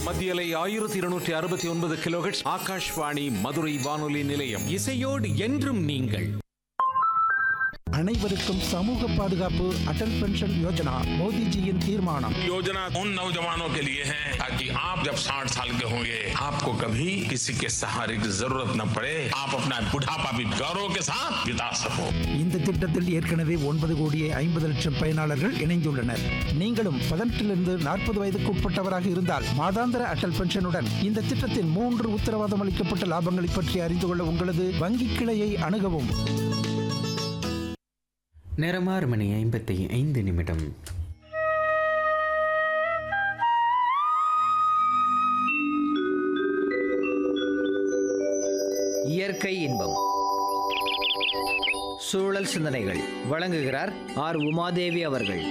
மத்தியலை ஆயிரத்தி இருநூற்றி அறுபத்தி ஒன்பது கிலோஹெட்ஸ் ஆகாஷ்வாணி மதுரை வானொலி நிலையம் இசையோடு என்றும் நீங்கள் அனைவருக்கும் சமூக பாதுகாப்பு அடல் பென்ஷன் யோஜனா மோடிஜியின் தீர்மானம் योजना उन नौजवानों के लिए है ताकि आप जब 60 साल के होंगे आपको कभी किसी के सहारे की जरूरत न पड़े आप अपना बुढ़ापा भी गौरव के साथ बिता सको இந்த திட்டத்தில் ஏற்கனவே ஒன்பது கோடியே ஐம்பது லட்சம் பயனாளர்கள் இணைந்துள்ளனர் நீங்களும் பதினெட்டிலிருந்து நாற்பது வயதுக்கு உட்பட்டவராக இருந்தால் மாதாந்திர அடல் பென்ஷனுடன் இந்த திட்டத்தின் மூன்று உத்தரவாதம் அளிக்கப்பட்ட லாபங்களை பற்றி அறிந்து கொள்ள உங்களது வங்கி கிளையை அணுகவும் நேரமாறு மணி ஐம்பத்தி ஐந்து நிமிடம் இயற்கை இன்பம் சூழல் சிந்தனைகள் வழங்குகிறார் ஆர் உமாதேவி அவர்கள்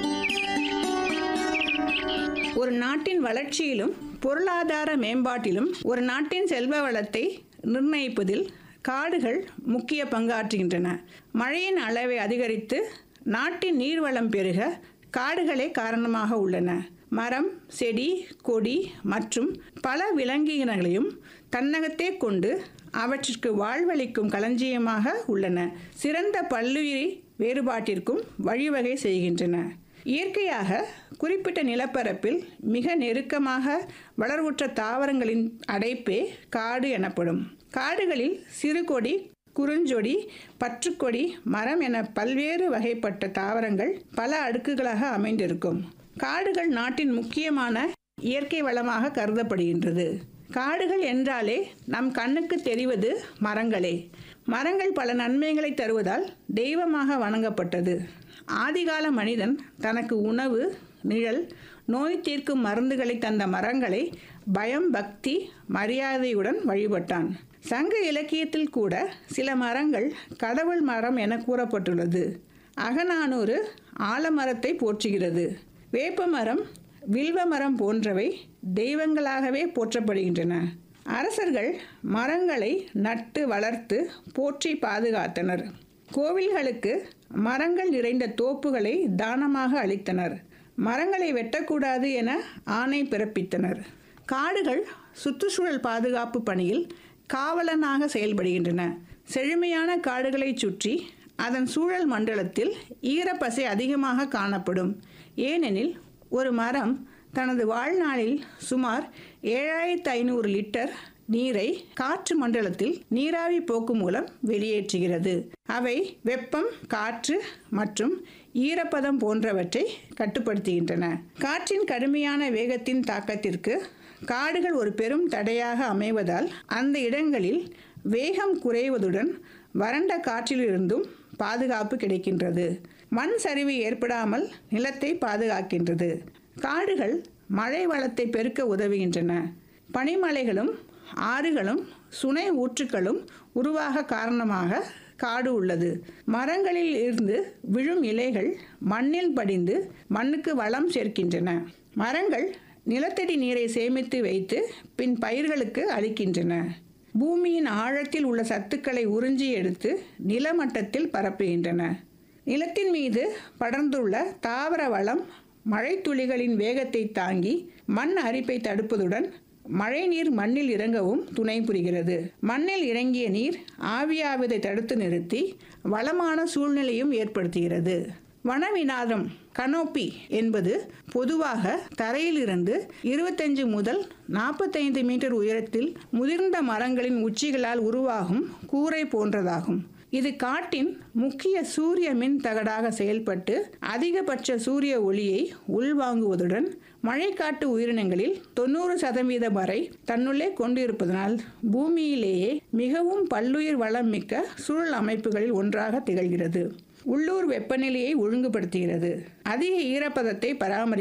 ஒரு நாட்டின் வளர்ச்சியிலும் பொருளாதார மேம்பாட்டிலும் ஒரு நாட்டின் செல்வ வளத்தை நிர்ணயிப்பதில் காடுகள் முக்கிய பங்காற்றுகின்றன மழையின் அளவை அதிகரித்து நாட்டின் நீர்வளம் பெருக காடுகளே காரணமாக உள்ளன மரம் செடி கொடி மற்றும் பல விலங்கினங்களையும் தன்னகத்தே கொண்டு அவற்றிற்கு வாழ்வளிக்கும் களஞ்சியமாக உள்ளன சிறந்த பல்லுயிரி வேறுபாட்டிற்கும் வழிவகை செய்கின்றன இயற்கையாக குறிப்பிட்ட நிலப்பரப்பில் மிக நெருக்கமாக வளர்வுற்ற தாவரங்களின் அடைப்பே காடு எனப்படும் காடுகளில் சிறுகொடி குறுஞ்சொடி பற்றுக்கொடி மரம் என பல்வேறு வகைப்பட்ட தாவரங்கள் பல அடுக்குகளாக அமைந்திருக்கும் காடுகள் நாட்டின் முக்கியமான இயற்கை வளமாக கருதப்படுகின்றது காடுகள் என்றாலே நம் கண்ணுக்கு தெரிவது மரங்களே மரங்கள் பல நன்மைகளை தருவதால் தெய்வமாக வணங்கப்பட்டது ஆதிகால மனிதன் தனக்கு உணவு நிழல் நோய் தீர்க்கும் மருந்துகளை தந்த மரங்களை பயம் பக்தி மரியாதையுடன் வழிபட்டான் சங்க இலக்கியத்தில் கூட சில மரங்கள் கடவுள் மரம் என கூறப்பட்டுள்ளது அகநானூறு ஆலமரத்தை போற்றுகிறது வேப்ப மரம் வில்வ மரம் போன்றவை தெய்வங்களாகவே போற்றப்படுகின்றன அரசர்கள் மரங்களை நட்டு வளர்த்து போற்றி பாதுகாத்தனர் கோவில்களுக்கு மரங்கள் நிறைந்த தோப்புகளை தானமாக அளித்தனர் மரங்களை வெட்டக்கூடாது என ஆணை பிறப்பித்தனர் காடுகள் சுற்றுச்சூழல் பாதுகாப்பு பணியில் காவலனாக செயல்படுகின்றன செழுமையான காடுகளை சுற்றி அதன் சூழல் மண்டலத்தில் ஈரப்பசை அதிகமாக காணப்படும் ஏனெனில் ஒரு மரம் தனது வாழ்நாளில் சுமார் ஏழாயிரத்து ஐநூறு லிட்டர் நீரை காற்று மண்டலத்தில் நீராவி போக்கு மூலம் வெளியேற்றுகிறது அவை வெப்பம் காற்று மற்றும் ஈரப்பதம் போன்றவற்றை கட்டுப்படுத்துகின்றன காற்றின் கடுமையான வேகத்தின் தாக்கத்திற்கு காடுகள் ஒரு பெரும் தடையாக அமைவதால் அந்த இடங்களில் வேகம் குறைவதுடன் வறண்ட காற்றிலிருந்தும் பாதுகாப்பு கிடைக்கின்றது மண் சரிவு ஏற்படாமல் நிலத்தை பாதுகாக்கின்றது காடுகள் மழை வளத்தை பெருக்க உதவுகின்றன பனிமலைகளும் ஆறுகளும் சுனை ஊற்றுக்களும் உருவாக காரணமாக காடு உள்ளது மரங்களில் இருந்து விழும் இலைகள் மண்ணில் படிந்து மண்ணுக்கு வளம் சேர்க்கின்றன மரங்கள் நிலத்தடி நீரை சேமித்து வைத்து பின் பயிர்களுக்கு அளிக்கின்றன பூமியின் ஆழத்தில் உள்ள சத்துக்களை உறிஞ்சி எடுத்து நிலமட்டத்தில் பரப்புகின்றன நிலத்தின் மீது படர்ந்துள்ள தாவர வளம் மழைத்துளிகளின் வேகத்தை தாங்கி மண் அரிப்பை தடுப்பதுடன் மழைநீர் மண்ணில் இறங்கவும் துணை புரிகிறது மண்ணில் இறங்கிய நீர் ஆவியாவதை தடுத்து நிறுத்தி வளமான சூழ்நிலையும் ஏற்படுத்துகிறது வனவிநாதம் கனோப்பி என்பது பொதுவாக தரையிலிருந்து இருபத்தஞ்சு முதல் நாற்பத்தைந்து மீட்டர் உயரத்தில் முதிர்ந்த மரங்களின் உச்சிகளால் உருவாகும் கூரை போன்றதாகும் இது காட்டின் முக்கிய சூரிய மின் தகடாக செயல்பட்டு அதிகபட்ச சூரிய ஒளியை உள்வாங்குவதுடன் மழைக்காட்டு உயிரினங்களில் தொண்ணூறு சதவீதம் வரை தன்னுள்ளே கொண்டிருப்பதனால் பூமியிலேயே மிகவும் பல்லுயிர் வளம் மிக்க சூழல் அமைப்புகளில் ஒன்றாக திகழ்கிறது உள்ளூர் வெப்பநிலையை ஒழுங்குபடுத்துகிறது அதிக ஈரப்பதத்தை பராமரி